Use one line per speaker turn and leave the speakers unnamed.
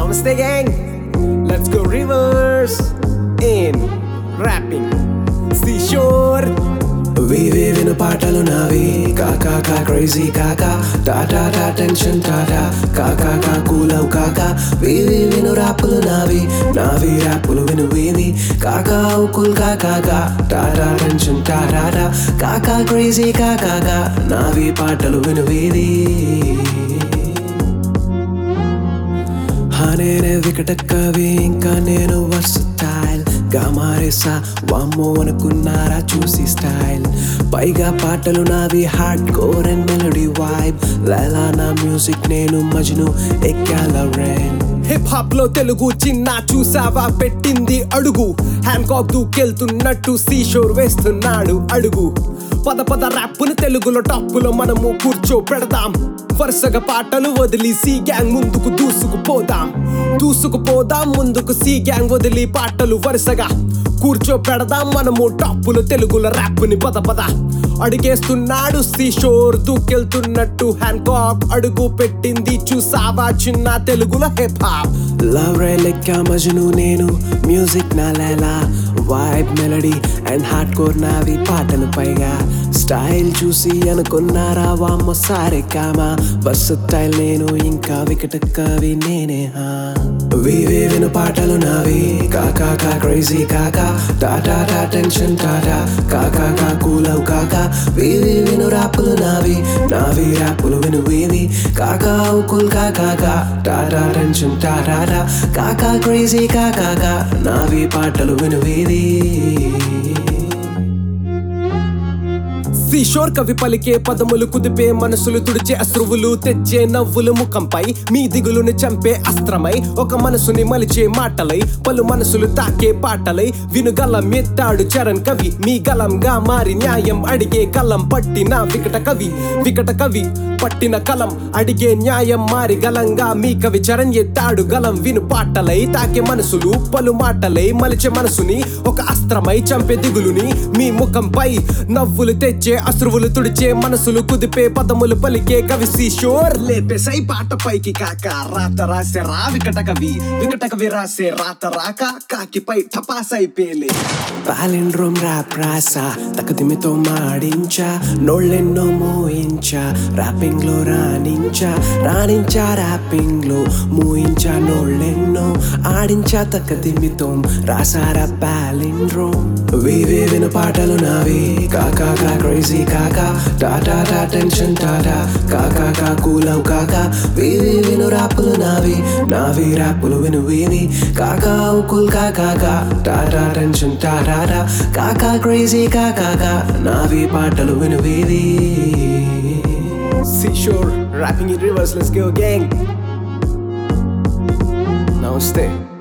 Namaste, gang. Let's go reverse in rapping. Seashore.
వివి విను పాటలు నావి కాకా కా క్రేజీ కాకా టాటా టా టెన్షన్ టాటా కాకా కా కూలవు కాకా వివి విను రాపులు నావి నావి రాపులు విను వివి కాకా కుల్ కాకా కా టాటా టెన్షన్ టాటా టా కాకా క్రేజీ కాకా కా నావి పాటలు విను వివి హా నేనే వికట కవి ఇంకా నేను వర్సటైల్ గా మారేసా వామ్మో అనుకున్నారా చూసి స్టైల్ పైగా పాటలు నావి hard core and melody vibe Laila నా మ్యూజిక్ నేను మజ్ను ఎక్కాల రైన్
హిప్ హాప్ లో తెలుగు చిన్న చూసావా పెట్టింది అడుగు హ్యాంకాక్ దూకెళ్తున్నట్టు సీషోర్ వేస్తున్నాడు అడుగు పద పద ర్యాప్ను తెలుగులో టాప్పులో మనము కూర్చో పెడదాం వరుసగా పాటలు వదిలి సి గ్యాంగ్ ముందుకు దూసుకుపోదాం దూసుకుపోదాం ముందుకు సి గ్యాంగ్ వదిలి పాటలు వరుసగా కూర్చో పెడదాం మనము టాప్పులో తెలుగులో ర్యాప్ని పద పద అడిగేస్తున్నాడు సీషోర్ దూకెళ్తున్నట్టు హ్యాంకాక్ అడుగు పెట్టింది చూసావా చిన్న తెలుగులో హిప్ హాప్
లవ్ రే లెక్క మజ్ను నేను మ్యూజిక్ నా Laila vibe melody and hard core నావి పాటలు పైగా స్టైల్ చూసి అనుకున్నారా వామ్మ సారే కామా స్టైల్ నేను ఇంకా వికట కవి నేనే హా వివి విను పాటలు నావి కాకా కా క్రేజీ కాకా టాటా టా టెన్షన్ టాటా కాకా కా కూలవు కాకా వివి విను రాపులు నావి నావి రాపులు విను వివి కాకా కుల్ కాకా కా టాటా టెన్షన్ టాటా టా కాకా క్రేజీ కాకా కా నావి పాటలు విను వివి
సీషోర్ కవి పలికే పదములు కుదిపే మనసులు తుడిచే అశ్రువులు తెచ్చే నవ్వులు ముఖంపై మీ దిగులుని చంపే అస్త్రమై ఒక మనసుని మలిచే మాటలై పలు మనసులు తాకే పాటలై వినుగలం ఎత్తాడు చరణ్ కవి మీ గలంగా మారి న్యాయం అడిగే కలం పట్టిన వికట కవి వికట కవి పట్టిన కలం అడిగే న్యాయం మారి గలంగా మీ కవి చరణ్ ఎత్తాడు గలం విను పాటలై తాకే మనసులు పలు మాటలై మలిచే మనసుని ఒక అస్త్రమై చంపే దిగులుని మీ ముఖంపై నవ్వులు తెచ్చే అశ్రువులు తుడిచే మనసులు కుదిపే పదములు పలికే కవి సీషోర్ లేపేసై పాట పైకి కాక రాత రాసే రా వికట కవి వికట కవి రాసే రాత రాక కాకిపై టపాసై పేలే
పాలిండ్రోమ్ ర్యాప్ రాసా తకదిమితో మాడించా నోళ్ళెన్నో మోయించా ర్యాపింగ్ లో రాణించా రాణించా ర్యాపింగ్ లో మూయించా నోళ్ళెన్నో ఆడించా తకదిమితో రాసారా పాలిండ్రోమ్ వివి విను పాటలు నావి కాకా కా క్రేజీ కాకా టాటా టా టెన్షన్ టాటా కాకా కా కూలవు కాకా వివి విను రాపులు నావి నావి రాపులు విను వివి కాకా కుల్ కాకా కా టాటా టెన్షన్ టాటా టా కాకా క్రేజీ కాకా కా నావి పాటలు విను వివి
Seashore, rapping in reverse, let's go gang. Namaste.